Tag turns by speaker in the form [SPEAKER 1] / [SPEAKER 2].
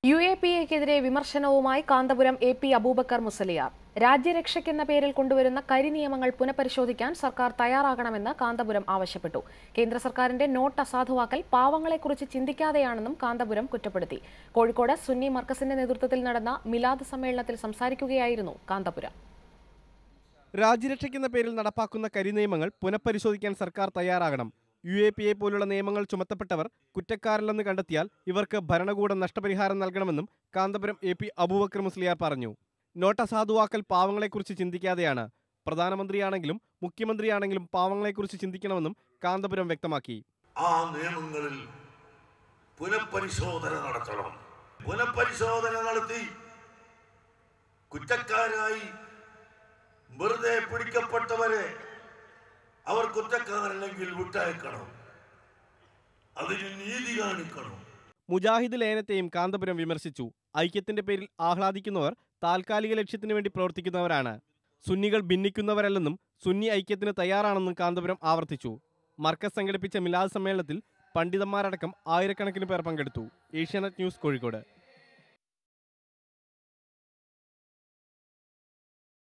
[SPEAKER 1] U A P എക്കെതിരെ വിമർശനവുമായി Kanthapuram A P Aboobacker Musliyar രാജ്യരക്ഷയ്ക്കെന്ന പേരിൽ കൊണ്ടുവരുന്ന കരിനിയമങ്ങൾ പുനഃപരിശോധിക്കാൻ സർക്കാർ തയ്യാറാകണമെന്ന് കാന്തപുരം ആവശ്യപ്പെട്ടു കേന്ദ്ര സർക്കാരിന്റെ നോട്ട് അസാധുവാക്കൽ പാവങ്ങളെക്കുറിച്ച് ചിന്തിക്കാതെയാണെന്നും കാന്തപുരം കുറ്റപ്പെടുത്തി കോഴിക്കോട് സുന്നി മർക്കസിന്റെ നേതൃത്വത്തിൽ നടന്ന മിലാദ് സമ്മേളനത്തിൽ സംസാരിക്കുകയായിരുന്നു കാന്തപുരം
[SPEAKER 2] രാജ്യരക്ഷയ്ക്കെന്ന പേരിൽ നടപ്പാക്കുന്ന കരിനിയമങ്ങൾ പുനഃപരിശോധിക്കാൻ സർക്കാർ തയ്യാറാകണം യു എ പി എ പോലുള്ള നിയമങ്ങൾ ചുമത്തപ്പെട്ടവർ കുറ്റക്കാരല്ലെന്ന് കണ്ടെത്തിയാൽ ഇവർക്ക് ഭരണകൂടം നഷ്ടപരിഹാരം നൽകണമെന്നും കാന്തപുരം എ പി അബൂബക്കർ മുസ്ലിയാർ പറഞ്ഞു നോട്ട് അസാധുവാക്കൽ പാവങ്ങളെക്കുറിച്ച് ചിന്തിക്കാതെയാണ് പ്രധാനമന്ത്രിയാണെങ്കിലും മുഖ്യമന്ത്രിയാണെങ്കിലും പാവങ്ങളെക്കുറിച്ച് ചിന്തിക്കണമെന്നും കാന്തപുരം വ്യക്തമാക്കി
[SPEAKER 3] ആ നിയമങ്ങളിൽ പുനഃപരിശോധന നടത്തണം പുനഃപരിശോധന നടത്തി കുറ്റക്കാരായി വെറുതെ പിടിക്കപ്പെട്ടവരെ അവർ കുറ്റക്കാരല്ലെങ്കിൽ വിട്ടയക്കണം അതിന് നീതി കാണിക്കണം
[SPEAKER 2] മുജാഹിദ് ലയനത്തെയും കാന്തപുരം വിമർശിച്ചു ഐക്യത്തിന്റെ പേരിൽ ആഹ്ലാദിക്കുന്നവർ താൽക്കാലിക ലക്ഷ്യത്തിനു വേണ്ടി പ്രവർത്തിക്കുന്നവരാണ് സുന്നികൾ ഭിന്നിക്കുന്നവരല്ലെന്നും സുന്നി ഐക്യത്തിന് തയ്യാറാണെന്നും കാന്തപുരം ആവർത്തിച്ചു മർക്കസ് സംഘടിപ്പിച്ച മിലാദ് സമ്മേളനത്തിൽ പണ്ഡിതന്മാരടക്കം ആയിരക്കണക്കിന് പേർ പങ്കെടുത്തു ഏഷ്യാനെറ്റ് ന്യൂസ് കോഴിക്കോട്